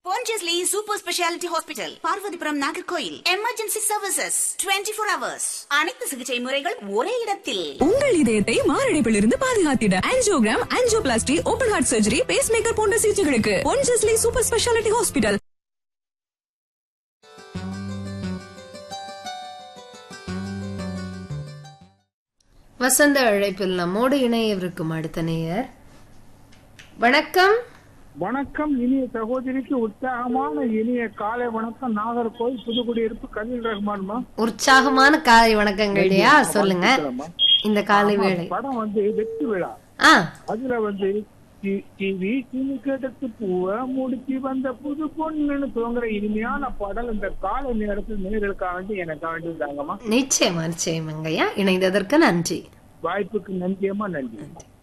Pondicherry Super Speciality Hospital, Parvathipuram Nagercoil emergency services 24 four hours அனைத்து சிகிச்சை முறைகள் ஒரே இடத்தில் உங்கள் இதயத்தை மாரடைப்பிலிருந்து பாதுகாத்திட angiogram angioplasty open heart surgery pace maker போன்ற சிகிச்சைகளுக்கு பொன்ஜஸ்லி சூப்பர் ஸ்பெஷாலிட்டி ஹாஸ்பிட்டல் வசந்த அழைப்பில் நம்மோடு இணையவிருக்கும் அடுத்த நேயர் வணக்கம் வணக்கம் இனிய சகோதரிக்கு உற்சாகமான இனிய காலை வணக்கம் நாகர்கோவில் புதுக்குடியிருப்பு கலீல் ரஹ்மான்மா உற்சாகமான காலை வணக்கங்கள்யா சொல்லுங்க இந்த காலை வேளை படம் வந்து வெற்றி விழா ஆ அதுல வந்து டி- டிவி டிவி கேட்டத்து பூவ முடிச்சு வந்த புது பொண்ணுன்னு துவங்குற இனிமையான பாடல் இந்த காலை நேரத்தில் நேர்களுக்காக வேண்டி எனக்காக வேண்டி இருந்தாங்கம்மா நிச்சயமா நிச்சயமாங்கய்யா இணைந்ததற்கு நன்றி வாய்ப்புக்கு நன்றியம்மா நன்றி